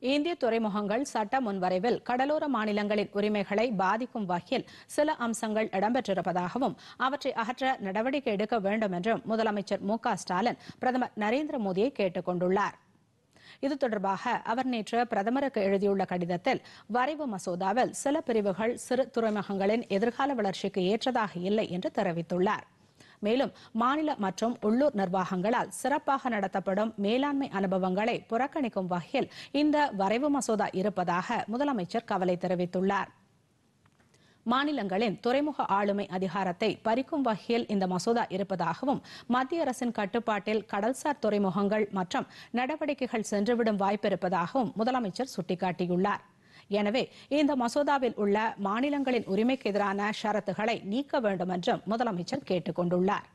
இந்திய துறைமுகங்கள் சட்ட முன்வரைவில் கடலோர மாநிலங்களின் உரிமைகளை பாதிக்கும் வகையில் சில அம்சங்கள் இடம்பெற்றிருப்பதாகவும் அவற்றை அகற்ற நடவடிக்கை எடுக்க வேண்டும் என்றும் முதலமைச்சர் மு க ஸ்டாலின் பிரதமர் நரேந்திர மோடியை கேட்டுக் கொண்டுள்ளார் இது தொடர்பாக அவர் நேற்று பிரதமருக்கு எழுதியுள்ள கடிதத்தில் வரைவு மசோதாவில் சில பிரிவுகள் சிறு துறைமுகங்களின் எதிர்கால வளர்ச்சிக்கு ஏற்றதாக இல்லை என்று தெரிவித்துள்ளார் மேலும் மாநில மற்றும் உள்ளூர் நிர்வாகங்களால் சிறப்பாக நடத்தப்படும் மேலாண்மை அனுபவங்களை புறக்கணிக்கும் வகையில் இந்த வரைவு மசோதா இருப்பதாக முதலமைச்சர் கவலை தெரிவித்துள்ளார் மாநிலங்களின் துறைமுக ஆளுமை அதிகாரத்தை பறிக்கும் வகையில் இந்த மசோதா இருப்பதாகவும் மத்திய அரசின் கட்டுப்பாட்டில் கடல்சார் துறைமுகங்கள் மற்றும் நடவடிக்கைகள் சென்றுவிடும் வாய்ப்பிருப்பதாகவும் முதலமைச்சர் சுட்டிக்காட்டியுள்ளார் எனவே இந்த மசோதாவில் உள்ள மாநிலங்களின் உரிமைக்கு எதிரான ஷரத்துகளை நீக்க வேண்டும் என்றும் முதலமைச்சர் கேட்டுக் கொண்டுள்ளார்